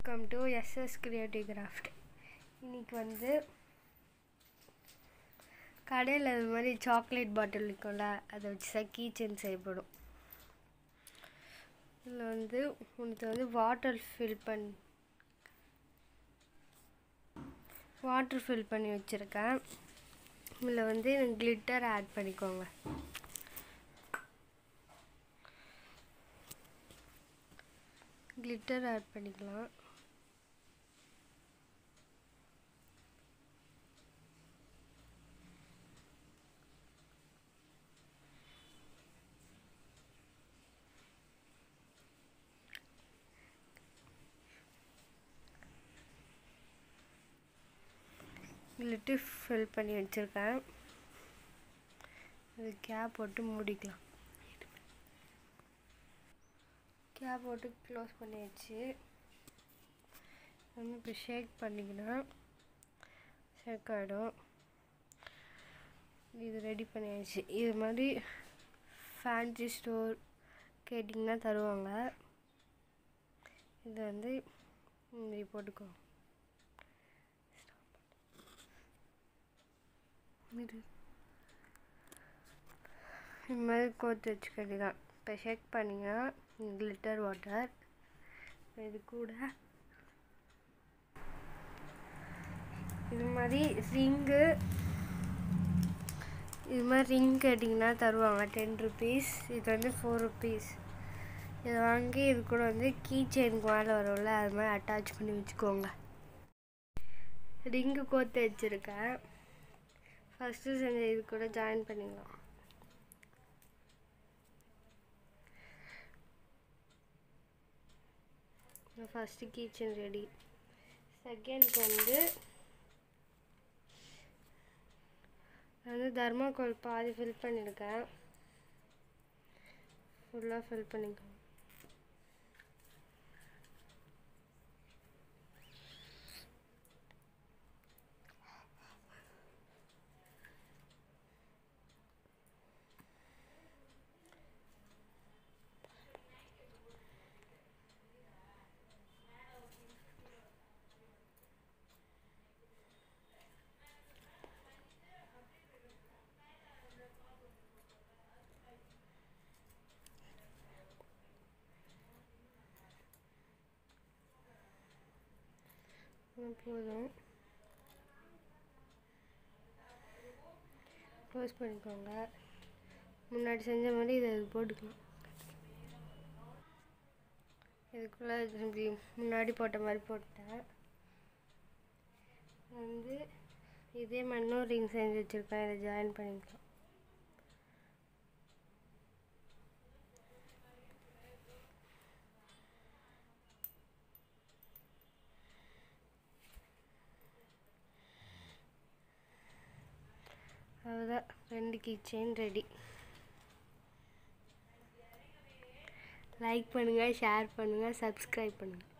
welcome to SS creative craft இன்னைக்கு வந்து கடையில் இது மாதிரி சாக்லேட் பாட்டில் இருக்கும்ல அதை வச்சு தான் கீ செயின் செய்யப்படும் இதில் வந்து உனக்கு வந்து வாட்டர் ஃபில் பண்ணி வாட்டர் ஃபில் பண்ணி வச்சுருக்கேன் இதில் வந்து கிளிட்டர் ஆட் பண்ணிக்கோங்க கிளிட்டர் ஆட் பண்ணிக்கலாம் கிளிட்டர் ஃபில் பண்ணி வச்சுருக்கேன் அது கேப் போட்டு மூடிக்கலாம் கேப் போட்டு க்ளோஸ் பண்ணியாச்சு வந்து இப்போ ஷேக் பண்ணிக்கணும் ஷேக் ஆகிடும் இது ரெடி பண்ணியாச்சு இது மாதிரி ஃபேன்சி ஸ்டோர் கேட்டிங்கன்னா தருவாங்க இது வந்து இப்படி போட்டுக்கோ இது இது மாதிரி கோத்து வச்சுக்கிறது தான் இப்போ ஷேக் பண்ணிங்கன்னா கிளிட்டர் வாட்டர் இது கூட இது மாதிரி ரிங்கு இது மாதிரி ரிங் கேட்டிங்கன்னா தருவாங்க டென் ருபீஸ் இது வந்து ஃபோர் ருபீஸ் இதை வாங்கி இது கூட வந்து கீ செயினுக்கு மேலே வரும்ல அது மாதிரி அட்டாச் பண்ணி வச்சுக்கோங்க ரிங்கு கோத்து வச்சுருக்கேன் ஃபஸ்ட்டு செஞ்ச இது கூட ஜாயின் பண்ணிக்கலாம் ஃபஸ்ட்டு கிச்சன் ரெடி செகண்ட் வந்து நான் வந்து தர்மாக்கோல் பாதி ஃபில் பண்ணியிருக்கேன் ஃபுல்லாக ஃபில் பண்ணிக்கோங்க போதும் க்ளோஸ் பண்ணிக்கோங்க முன்னாடி செஞ்ச மாதிரி இதை இது போட்டுக்கலாம் இதுக்குள்ளே இப்படி முன்னாடி போட்ட மாதிரி போட்டேன் வந்து இதே மாதிரி இன்னும் ரிங் செஞ்சு வச்சுருக்கேன் இதை ஜாயின் பண்ணிக்கலாம் அவ்வளோதான் ரெண்டு கீ செயின் ரெடி லைக் பண்ணுங்கள் ஷேர் பண்ணுங்கள் சப்ஸ்கிரைப் பண்ணுங்கள்